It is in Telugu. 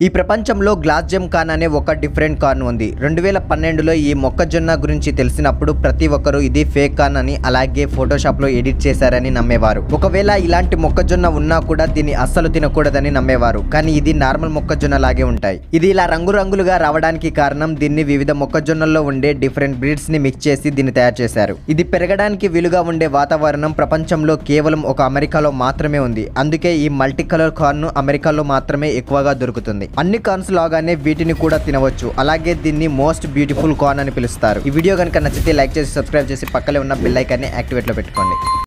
ఈ ప్రపంచంలో గ్లాస్ జెమ్ కాన్ అనే ఒక డిఫరెంట్ కార్న్ ఉంది రెండు వేల పన్నెండులో ఈ మొక్కజొన్న గురించి తెలిసినప్పుడు ప్రతి ఒక్కరూ ఇది ఫేక్ కార్న్ అని అలాగే ఫోటోషాప్లో ఎడిట్ చేశారని నమ్మేవారు ఒకవేళ ఇలాంటి మొక్కజొన్న ఉన్నా కూడా దీన్ని అస్సలు తినకూడదని నమ్మేవారు కానీ ఇది నార్మల్ మొక్కజొన్న లాగే ఉంటాయి ఇది ఇలా రంగురంగులుగా రావడానికి కారణం దీన్ని వివిధ మొక్కజొన్నల్లో ఉండే డిఫరెంట్ బ్రీడ్స్ ని మిక్స్ చేసి దీన్ని తయారు చేశారు ఇది పెరగడానికి వీలుగా ఉండే వాతావరణం ప్రపంచంలో కేవలం ఒక అమెరికాలో మాత్రమే ఉంది అందుకే ఈ మల్టీ కలర్ కార్న్ అమెరికాలో మాత్రమే ఎక్కువగా దొరుకుతుంది అన్ని కార్న్స్ లాగానే వీటిని కూడా తినవచ్చు అలాగే దీన్ని మోస్ట్ బ్యూటిఫుల్ కార్న్ అని పిలుస్తారు ఈ వీడియో కనుక నచ్చితే లైక్ చేసి సబ్స్క్రైబ్ చేసి పక్కనే ఉన్న బెల్ ఐకాన్ని యాక్టివేట్ లో పెట్టుకోండి